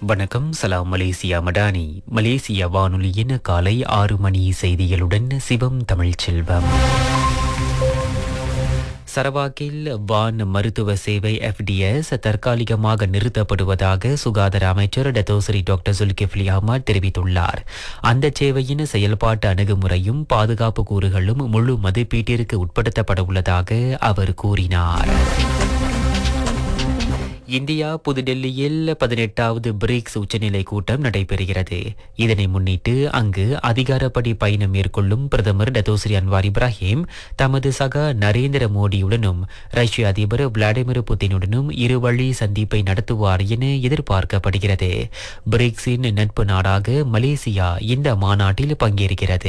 வணக்கம் சலாம் Malaysia Madani Malaysia வானொலியின் காலை ஆறு மணி செய்திகளுடன் சிவம் தமிழ்ச்செல்வம் சரவாக்கில் வான் மருத்துவ சேவை எஃப்டிஎஸ் தற்காலிகமாக நிறுத்தப்படுவதாக சுகாதார அமைச்சர் டத்தோசரி டாக்டர் சுல்கிஃப்லி அஹ்மத் தெரிவித்துள்ளார் அந்த சேவையின் செயல்பாட்டு அணுகுமுறையும் பாதுகாப்பு கூறுகளும் முழு மதிப்பீட்டிற்கு உட்படுத்தப்பட உள்ளதாக அவர் கூறினார் இந்தியா புதுடெல்லியில் பதினெட்டாவது பிரிக்ஸ் உச்சநிலை கூட்டம் நடைபெறுகிறது இதனை முன்னிட்டு அங்கு அதிகாரப்படி பயணம் மேற்கொள்ளும் பிரதமர் டத்தோஸ்ரீ அன்வார் இப்ராஹிம் தமது சக நரேந்திர மோடியுடனும் ரஷ்ய அதிபர் விளாடிமிர் புட்டினுடனும் இருவழி சந்திப்பை நடத்துவார் என எதிர்பார்க்கப்படுகிறது பிரிக்ஸின் நட்பு நாடாக மலேசியா இந்த மாநாட்டில் பங்கேற்கிறது